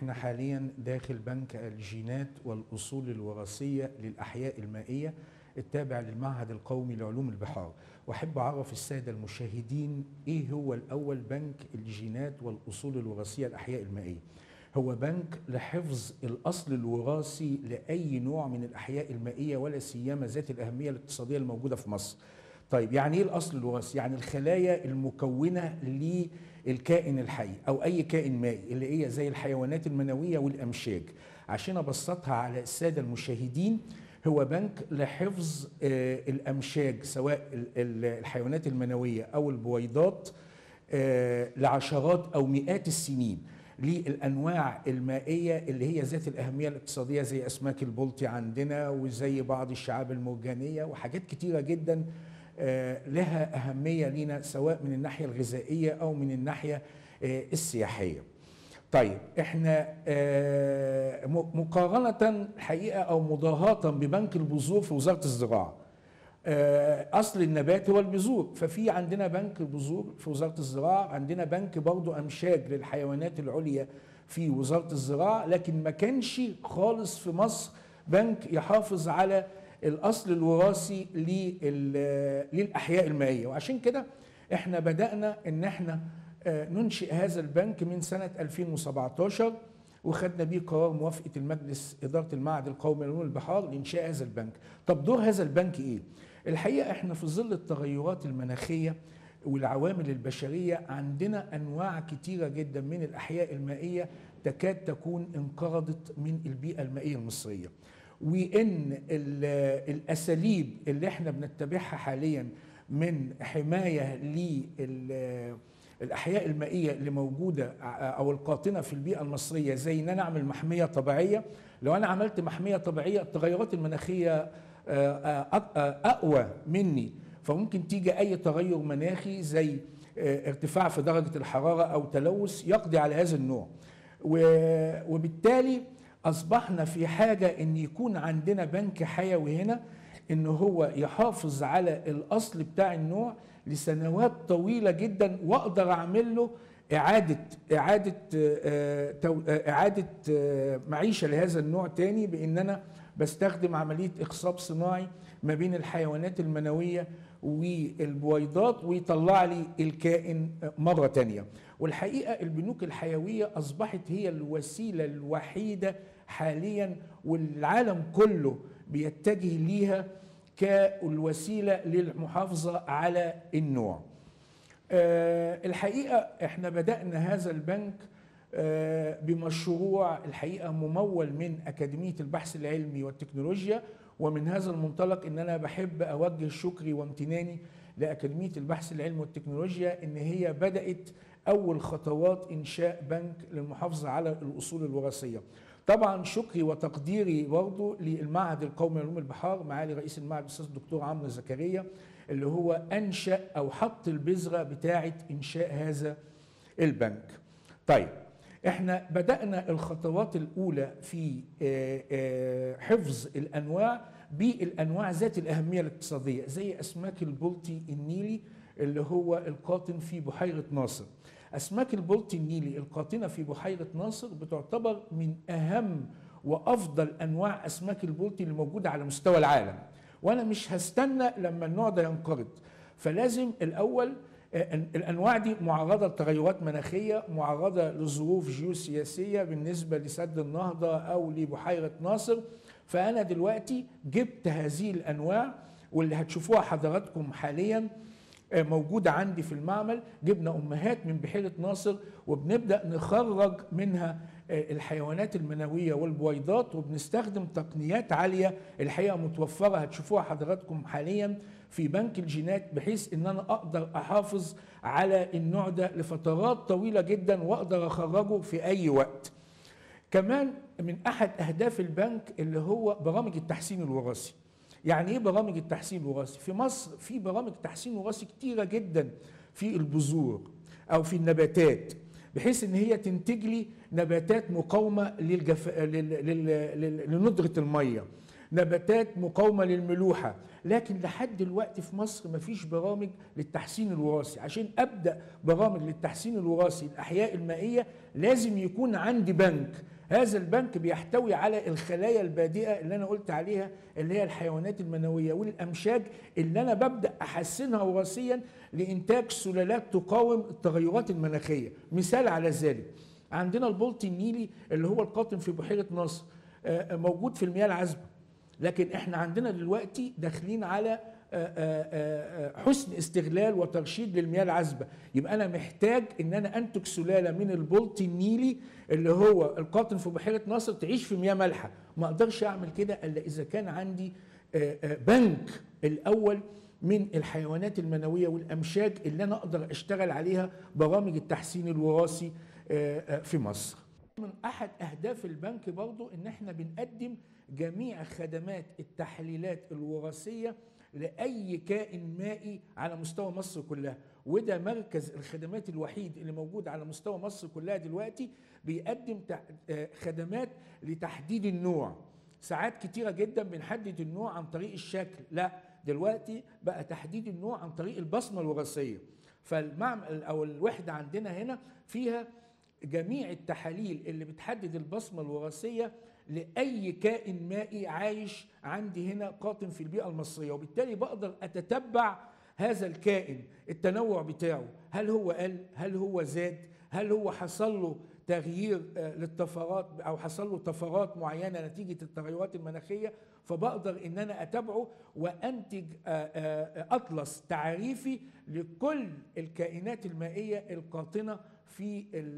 احنا حاليا داخل بنك الجينات والاصول الوراثيه للاحياء المائيه التابع للمعهد القومي لعلوم البحار واحب اعرف الساده المشاهدين ايه هو الاول بنك الجينات والاصول الوراثيه الاحياء المائيه هو بنك لحفظ الاصل الوراثي لاي نوع من الاحياء المائيه ولا سيما ذات الاهميه الاقتصاديه الموجوده في مصر طيب يعني ايه الاصل الوراثي يعني الخلايا المكونه للكائن الحي او اي كائن مائي اللي هي زي الحيوانات المنويه والامشاج عشان ابسطها على الساده المشاهدين هو بنك لحفظ آه، الامشاج سواء ال- ال- الحيوانات المنويه او البويضات آه، لعشرات او مئات السنين للانواع المائيه اللي هي ذات الاهميه الاقتصاديه زي اسماك البلطي عندنا وزي بعض الشعاب المرجانيه وحاجات كتيره جدا آه، لها اهميه لينا سواء من الناحيه الغذائيه او من الناحيه آه، السياحيه. طيب احنا آه، م- مقارنه الحقيقه او مضاهاه ببنك البذور في وزاره الزراعه. آه، اصل النبات هو البذور ففي عندنا بنك البذور في وزاره الزراعه عندنا بنك برضو امشاج للحيوانات العليا في وزاره الزراعه لكن ما كانش خالص في مصر بنك يحافظ على الاصل الوراثي لل- للاحياء المائيه وعشان كده احنا بدانا ان احنا آه، ننشئ هذا البنك من سنه 2017 وخدنا بيه قرار موافقه المجلس اداره المعهد القومي لعلوم البحار لانشاء هذا البنك. طب دور هذا البنك ايه؟ الحقيقه احنا في ظل التغيرات المناخيه والعوامل البشريه عندنا انواع كتيره جدا من الاحياء المائيه تكاد تكون انقرضت من البيئه المائيه المصريه. وان ال- الاساليب اللي احنا بنتبعها حاليا من حمايه لل الاحياء المائيه اللي موجوده او القاطنه في البيئه المصريه زي ان انا اعمل محميه طبيعيه لو انا عملت محميه طبيعيه التغيرات المناخيه آه، آه، آه، اقوى مني فممكن تيجي اي تغير مناخي زي آه، ارتفاع في درجه الحراره او تلوث يقضي على هذا النوع و- وبالتالي اصبحنا في حاجه ان يكون عندنا بنك حيوي هنا ان هو يحافظ على الاصل بتاع النوع لسنوات طويله جدا واقدر اعمل له اعاده اعاده آه، تو- آه، اعاده آه، معيشه لهذا النوع تاني بان انا بستخدم عمليه اخصاب صناعي ما بين الحيوانات المنويه والبويضات ويطلع لي الكائن مره تانيه والحقيقه البنوك الحيويه اصبحت هي الوسيله الوحيده حاليا والعالم كله بيتجه ليها كالوسيله للمحافظه على النوع. آه، الحقيقه احنا بدانا هذا البنك آه، بمشروع الحقيقه ممول من اكاديميه البحث العلمي والتكنولوجيا ومن هذا المنطلق ان انا بحب اوجه شكري وامتناني لاكاديميه البحث العلمي والتكنولوجيا ان هي بدات اول خطوات انشاء بنك للمحافظه على الاصول الوراثيه. طبعا شكري وتقديري برضه للمعهد القومي لعلوم البحار معالي رئيس المعهد الاستاذ الدكتور عمرو زكريا اللي هو انشا او حط البذره بتاعه انشاء هذا البنك. طيب احنا بدانا الخطوات الاولى في آه، آه، حفظ الانواع بالانواع ذات الاهميه الاقتصاديه زي اسماك البلطي النيلي اللي هو القاطن في بحيره ناصر. اسماك البلطي النيلي القاطنه في بحيره ناصر بتعتبر من اهم وافضل انواع اسماك البلطي اللي موجوده على مستوى العالم. وانا مش هستنى لما النوع ده ينقرض فلازم الاول آه، الانواع دي معرضه لتغيرات مناخيه معرضه لظروف جيوسياسيه بالنسبه لسد النهضه او لبحيره ناصر فانا دلوقتي جبت هذه الانواع واللي هتشوفوها حضراتكم حاليا آه، موجوده عندي في المعمل جبنا امهات من بحيره ناصر وبنبدا نخرج منها آه، الحيوانات المنويه والبويضات وبنستخدم تقنيات عاليه الحقيقه متوفره هتشوفوها حضراتكم حاليا في بنك الجينات بحيث ان انا اقدر احافظ على النوع ده لفترات طويله جدا واقدر اخرجه في اي وقت. كمان من احد اهداف البنك اللي هو برامج التحسين الوراثي. يعني ايه برامج التحسين الوراثي؟ في مصر في برامج تحسين وراثي كتيره جدا في البذور او في النباتات بحيث ان هي تنتج لي نباتات مقاومه للجف... لل... لل... لل... لندره الميه نباتات مقاومه للملوحه لكن لحد دلوقتي في مصر مفيش برامج للتحسين الوراثي عشان ابدا برامج للتحسين الوراثي الاحياء المائيه لازم يكون عندي بنك هذا البنك بيحتوي على الخلايا البادئه اللي انا قلت عليها اللي هي الحيوانات المنويه والامشاج اللي انا ببدا احسنها وراثيا لانتاج سلالات تقاوم التغيرات المناخيه مثال على ذلك عندنا البلطي النيلي اللي هو القاطن في بحيره ناصر آه، موجود في المياه العذبه لكن احنا عندنا دلوقتي داخلين على حسن استغلال وترشيد للمياه العذبه يبقى انا محتاج ان انا انتج سلاله من البلطي النيلي اللي هو القاطن في بحيره ناصر تعيش في مياه مالحه ما اقدرش اعمل كده الا اذا كان عندي بنك الاول من الحيوانات المنويه والامشاج اللي انا اقدر اشتغل عليها برامج التحسين الوراثي في مصر من احد اهداف البنك برضو ان احنا بنقدم جميع خدمات التحليلات الوراثيه لاي كائن مائي على مستوى مصر كلها وده مركز الخدمات الوحيد اللي موجود على مستوى مصر كلها دلوقتي بيقدم خدمات لتحديد النوع ساعات كتيره جدا بنحدد النوع عن طريق الشكل لا دلوقتي بقى تحديد النوع عن طريق البصمه الوراثيه فالمعمل او الوحده عندنا هنا فيها جميع التحاليل اللي بتحدد البصمه الوراثيه لاي كائن مائي عايش عندي هنا قاطن في البيئه المصريه وبالتالي بقدر اتتبع هذا الكائن التنوع بتاعه هل هو قل هل هو زاد هل هو حصل له تغيير للطفرات او حصل له طفرات معينه نتيجه التغيرات المناخيه فبقدر ان انا اتابعه وانتج اطلس تعريفي لكل الكائنات المائيه القاطنه في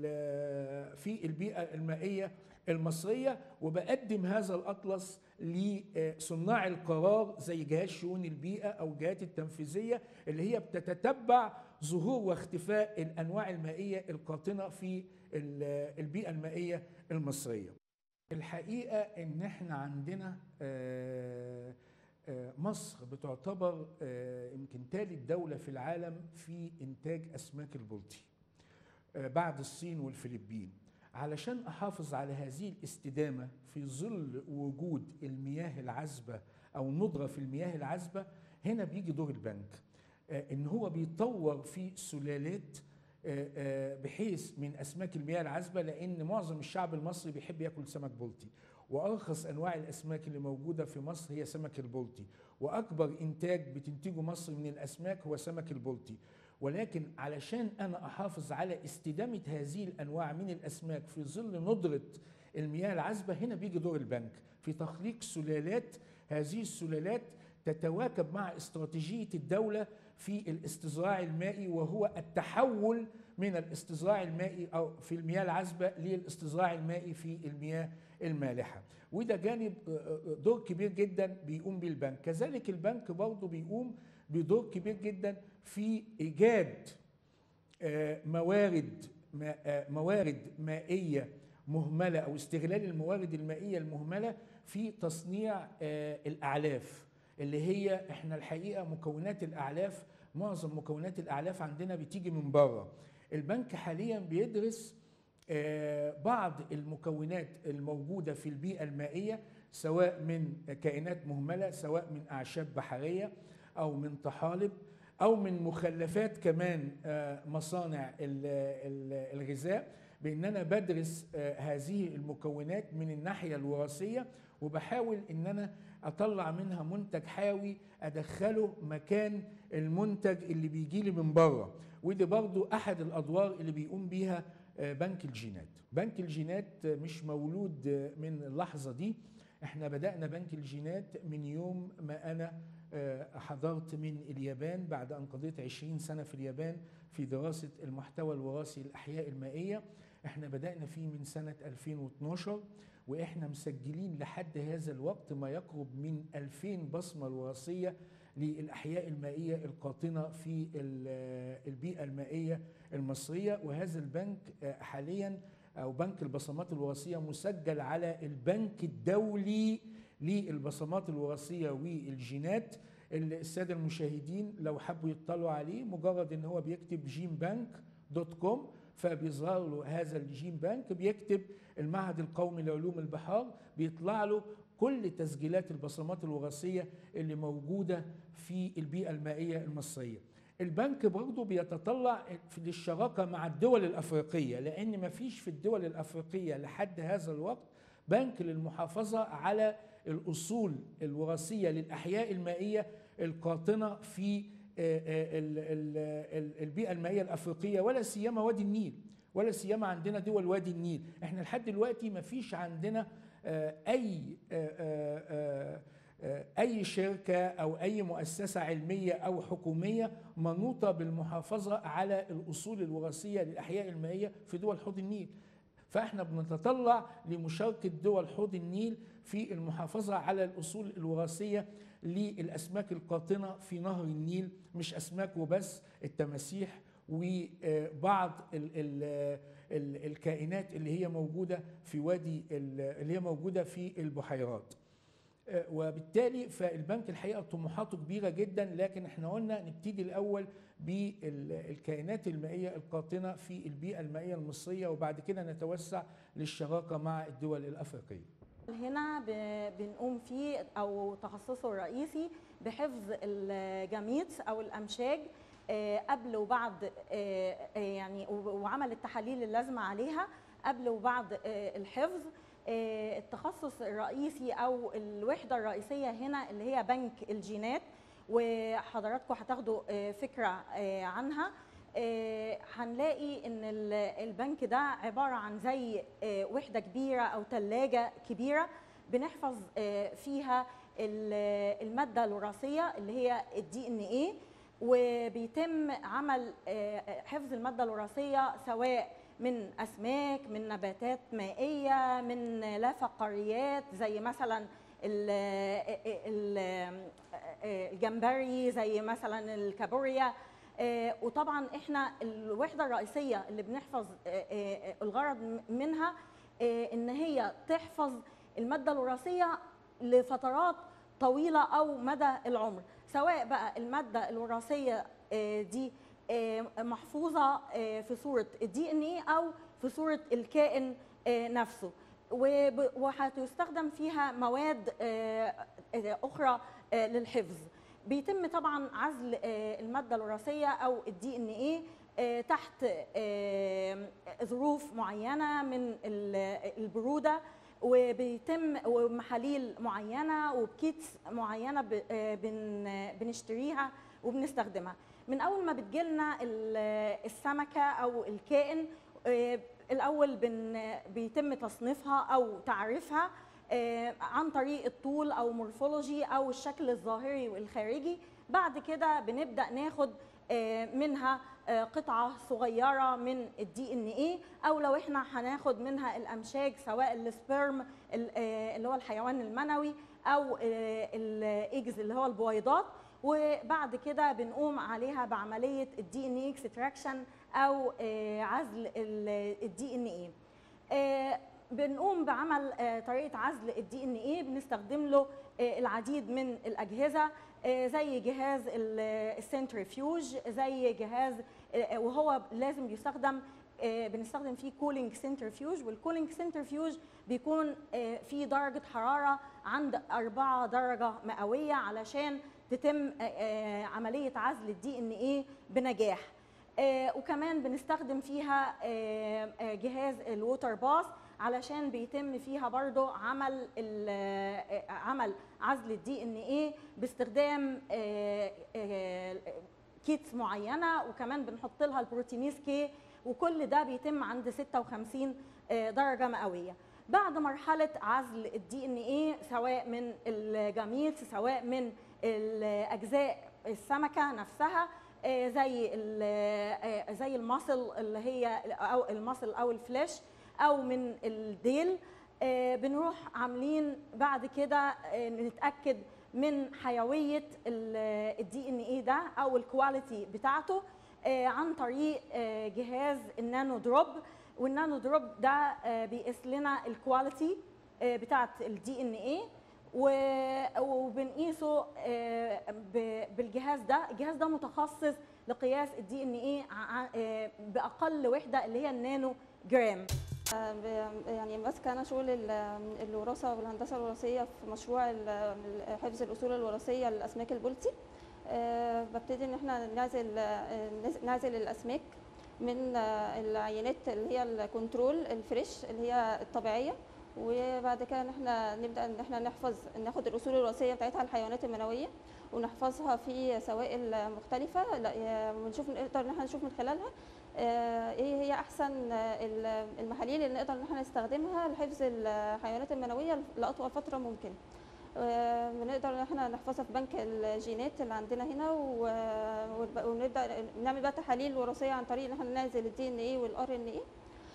في البيئه المائيه المصريه وبقدم هذا الاطلس لصناع القرار زي جهاز شؤون البيئه او الجهات التنفيذيه اللي هي بتتتبع ظهور واختفاء الانواع المائيه القاطنه في البيئه المائيه المصريه. الحقيقه ان احنا عندنا مصر بتعتبر يمكن ثالث دوله في العالم في انتاج اسماك البلطي بعد الصين والفلبين. علشان احافظ على هذه الاستدامه في ظل وجود المياه العذبه او ندره في المياه العذبه هنا بيجي دور البنك ان هو بيطور في سلالات بحيث من اسماك المياه العذبه لان معظم الشعب المصري بيحب ياكل سمك بلطي وارخص انواع الاسماك اللي موجوده في مصر هي سمك البلطي واكبر انتاج بتنتجه مصر من الاسماك هو سمك البلطي ولكن علشان انا احافظ على استدامه هذه الانواع من الاسماك في ظل ندره المياه العذبه هنا بيجي دور البنك في تخليق سلالات هذه السلالات تتواكب مع استراتيجيه الدوله في الاستزراع المائي وهو التحول من الاستزراع المائي او في المياه العذبه للاستزراع المائي في المياه المالحه وده جانب دور كبير جدا بيقوم به البنك كذلك البنك برضه بيقوم بدور كبير جدا في ايجاد موارد موارد مائيه مهمله او استغلال الموارد المائيه المهمله في تصنيع الاعلاف اللي هي احنا الحقيقه مكونات الاعلاف معظم مكونات الاعلاف عندنا بتيجي من بره البنك حاليا بيدرس بعض المكونات الموجوده في البيئه المائيه سواء من كائنات مهمله سواء من اعشاب بحريه او من طحالب او من مخلفات كمان مصانع الغذاء بان انا بدرس هذه المكونات من الناحيه الوراثيه وبحاول ان انا اطلع منها منتج حيوي ادخله مكان المنتج اللي بيجي لي من بره ودي برضو احد الادوار اللي بيقوم بيها بنك الجينات بنك الجينات مش مولود من اللحظه دي احنا بدانا بنك الجينات من يوم ما انا حضرت من اليابان بعد أن قضيت 20 سنة في اليابان في دراسة المحتوى الوراثي للأحياء المائية احنا بدأنا فيه من سنة 2012 واحنا مسجلين لحد هذا الوقت ما يقرب من 2000 بصمة وراثية للأحياء المائية القاطنة في البيئة المائية المصرية وهذا البنك حاليا أو بنك البصمات الوراثية مسجل على البنك الدولي للبصمات الوراثيه والجينات الساده المشاهدين لو حبوا يطلعوا عليه مجرد ان هو بيكتب جين بانك دوت كوم فبيظهر له هذا الجين بانك بيكتب المعهد القومي لعلوم البحار بيطلع له كل تسجيلات البصمات الوراثيه اللي موجوده في البيئه المائيه المصريه البنك برضه بيتطلع في للشراكة مع الدول الأفريقية لأن ما فيش في الدول الأفريقية لحد هذا الوقت بنك للمحافظة على الأصول الوراثية للأحياء المائية القاطنة في آه، آه، ال- ال- ال- البيئة المائية الأفريقية ولا سيما وادي النيل ولا سيما عندنا دول وادي النيل احنا لحد دلوقتي ما فيش عندنا آه، أي آه، آه، آه، آه، أي شركة أو أي مؤسسة علمية أو حكومية منوطة بالمحافظة على الأصول الوراثية للأحياء المائية في دول حوض النيل فاحنا بنتطلع لمشاركة دول حوض النيل في المحافظة على الأصول الوراثية للأسماك القاطنة في نهر النيل مش أسماك وبس التماسيح وبعض ال ال ال الكائنات اللي هي موجودة في وادي ال- اللي هي موجودة في البحيرات آه، وبالتالي فالبنك الحقيقه طموحاته كبيره جدا لكن احنا قلنا نبتدي الاول بالكائنات المائيه القاطنه في البيئه المائيه المصريه وبعد كده نتوسع للشراكه مع الدول الافريقيه. هنا ب- بنقوم فيه او تخصصه الرئيسي بحفظ الجميت او الامشاج آه، قبل وبعد آه، آه، يعني و- وعمل التحاليل اللازمه عليها قبل وبعد آه، الحفظ آه، التخصص الرئيسي او الوحده الرئيسيه هنا اللي هي بنك الجينات وحضراتكم هتاخدوا آه، فكره آه، عنها آه، هنلاقي ان ال- البنك ده عباره عن زي آه، وحده كبيره او ثلاجه كبيره بنحفظ آه، فيها ال- الماده الوراثيه اللي هي الدي ان ايه وبيتم عمل آه، حفظ الماده الوراثيه سواء من اسماك من نباتات مائيه من لا فقاريات زي مثلا ال- ال- الجمبري زي مثلا الكابوريا آه، وطبعا احنا الوحده الرئيسيه اللي بنحفظ آه، آه، الغرض منها آه، ان هي تحفظ الماده الوراثيه لفترات طويله او مدى العمر سواء بقى الماده الوراثيه آه، دي آه، محفوظه آه، في صوره الدي ان ايه او في صوره الكائن آه، نفسه وب- وهتستخدم فيها مواد آه، آه، اخرى آه، للحفظ بيتم طبعا عزل آه، الماده الوراثيه او الدي ان ايه تحت آه، ظروف معينه من ال- البروده وبيتم ومحاليل معينه وبكيتس معينه ب- آه، بن- بنشتريها وبنستخدمها من اول ما بتجيلنا ال- السمكه او الكائن آه، الاول بن بيتم تصنيفها او تعريفها آه، عن طريق الطول او مورفولوجي او الشكل الظاهري والخارجي بعد كده بنبدا ناخد آه، منها آه، قطعه صغيره من الدي ان ايه او لو احنا هناخد منها الامشاج سواء السبرم ال- آه، اللي هو الحيوان المنوي او الايجز اللي هو البويضات وبعد كده بنقوم عليها بعمليه الدي ان اي اكستراكشن او آه، عزل الدي ان ايه آه، بنقوم بعمل آه، طريقه عزل الدي ان ايه بنستخدم له آه، العديد من الاجهزه آه، زي جهاز ال- السنتريفيوج زي جهاز آه، وهو لازم يستخدم آه، بنستخدم فيه كولينج سنترفيوج والكولينج سنترفيوج بيكون آه، فيه درجه حراره عند 4 درجه مئويه علشان تتم آه، آه، عمليه عزل الدي ان ايه بنجاح آه، وكمان بنستخدم فيها آه، آه، جهاز الووتر باث علشان بيتم فيها برضو عمل ال- آه، عمل عزل الدي ان ايه باستخدام آه، آه، كيتس معينه وكمان بنحط لها البروتينيز كي وكل ده بيتم عند 56 آه، درجه مئويه بعد مرحله عزل الدي ان ايه سواء من الجاميتس سواء من الاجزاء السمكه نفسها آه، زي ال- آه، زي المصل اللي هي او المصل او الفلاش او من الديل آه، بنروح عاملين بعد كده آه، نتاكد من حيويه الدي ان ايه ده او الكواليتي بتاعته آه، عن طريق آه، جهاز النانو دروب والنانو دروب ده آه، بيقيس لنا الكواليتي آه، بتاعه الدي ان ايه وبنقيسه آه، ب- بالجهاز ده الجهاز ده متخصص لقياس الدي ان ايه باقل وحده اللي هي النانو جرام آه، ب- يعني ماسكه انا شغل ال- الوراثه والهندسه الوراثيه في مشروع ال- حفظ الاصول الوراثيه للاسماك البلطي آه، ببتدي ان احنا نعزل آه، نز- نعزل الاسماك من آه، العينات اللي هي الكنترول الفريش اللي هي الطبيعيه وبعد كده ان احنا نبدا ان احنا نحفظ ناخد الاصول الوراثيه بتاعتها الحيوانات المنويه ونحفظها في سوائل مختلفه لا- آه، ونشوف نقدر ان احنا نشوف من خلالها آه، ايه هي احسن آه، ال- المحاليل اللي نقدر ان احنا نستخدمها لحفظ الحيوانات المنويه لاطول فتره ممكنه آه، بنقدر ان احنا نحفظها في بنك الجينات اللي عندنا هنا و- ونب- ونبدا نعمل بقى تحاليل وراثيه عن طريق ان احنا ننزل الدي ان ايه والار ان ايه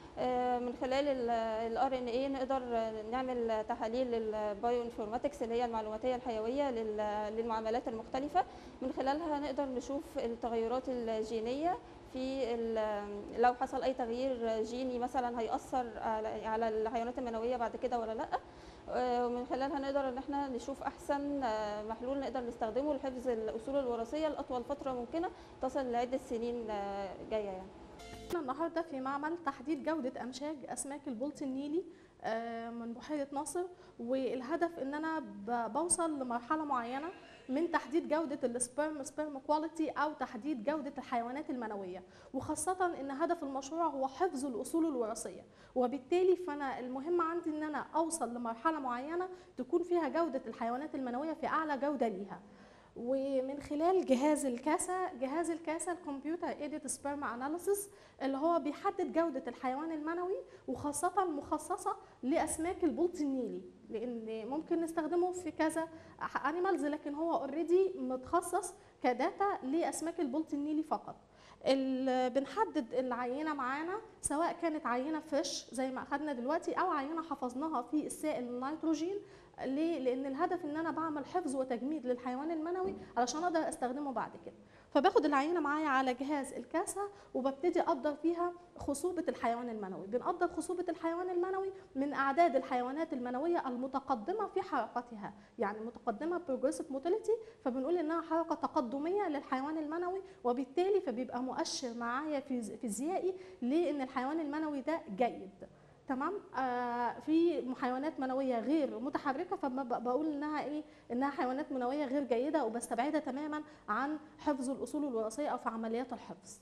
من خلال الار ان ايه نقدر نعمل تحاليل للبايو انفورماتكس اللي هي المعلوماتيه الحيويه لل- للمعاملات المختلفه من خلالها نقدر نشوف التغيرات الجينيه في ال- لو حصل اي تغيير جيني مثلا هيأثر على على الحيوانات المنويه بعد كده ولا لا آه، ومن خلالها نقدر ان احنا نشوف احسن آه، محلول نقدر نستخدمه لحفظ الاصول الوراثيه لاطول فتره ممكنه تصل لعده سنين آه، جايه يعني احنا النهارده في معمل تحديد جوده امشاج اسماك البلطي النيلي آه، من بحيره ناصر والهدف ان انا ب- بوصل لمرحله معينه من تحديد جوده السبرم سبرم كواليتي او تحديد جوده الحيوانات المنويه وخاصه ان هدف المشروع هو حفظ الاصول الوراثيه وبالتالي فانا المهم عندي ان انا اوصل لمرحله معينه تكون فيها جوده الحيوانات المنويه في اعلى جوده ليها ومن خلال جهاز الكاسا جهاز الكاسا الكمبيوتر ايديت سبرم اناليسيس اللي هو بيحدد جوده الحيوان المنوي وخاصه مخصصه لاسماك البلطي النيلي لان ممكن نستخدمه في كذا انيمالز لكن هو اوريدي متخصص كداتا لاسماك البلطي النيلي فقط ال- بنحدد العينه معانا سواء كانت عينه فريش زي ما اخدنا دلوقتي او عينه حفظناها في السائل النيتروجين ليه؟ لان الهدف ان انا بعمل حفظ وتجميد للحيوان المنوي علشان اقدر استخدمه بعد كده فباخد العينه معايا على جهاز الكاسه وببتدي اقدر فيها خصوبه الحيوان المنوي بنقدر خصوبه الحيوان المنوي من اعداد الحيوانات المنويه المتقدمه في حركتها يعني متقدمه بروجريسيف موتيليتي فبنقول انها حركه تقدميه للحيوان المنوي وبالتالي فبيبقى مؤشر معايا فيز- فيزيائي لان الحيوان المنوي ده جيد تمام آه في حيوانات منويه غير متحركه فبقول انها ايه انها حيوانات منويه غير جيده وبستبعدها تماما عن حفظ الاصول الوراثيه او في عمليات الحفظ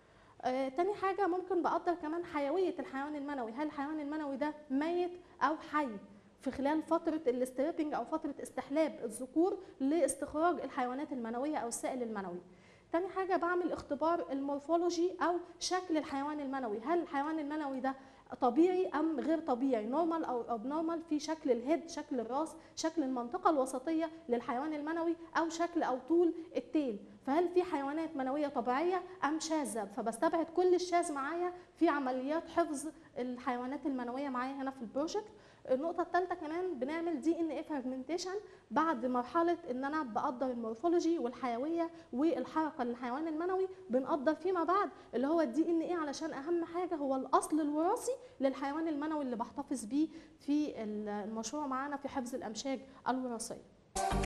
آه تاني حاجه ممكن بقدر كمان حيويه الحيوان المنوي هل الحيوان المنوي ده ميت او حي في خلال فتره الاستريبنج او فتره استحلاب الذكور لاستخراج الحيوانات المنويه او السائل المنوي تاني حاجه بعمل اختبار المورفولوجي او شكل الحيوان المنوي هل الحيوان المنوي ده طبيعي ام غير طبيعي نورمال او ابنورمال في شكل الهيد شكل الراس شكل المنطقه الوسطيه للحيوان المنوي او شكل او طول التيل فهل في حيوانات منويه طبيعيه ام شاذه فبستبعد كل الشاذ معايا في عمليات حفظ الحيوانات المنويه معايا هنا في البروجكت النقطة الثالثة كمان بنعمل دي ان ايه فراجمنتيشن بعد مرحلة ان انا بقدر المورفولوجي والحيوية والحركة للحيوان المنوي بنقدر فيما بعد اللي هو الدي ان ايه علشان اهم حاجة هو الاصل الوراثي للحيوان المنوي اللي بحتفظ بيه في المشروع معانا في حفظ الامشاج الوراثية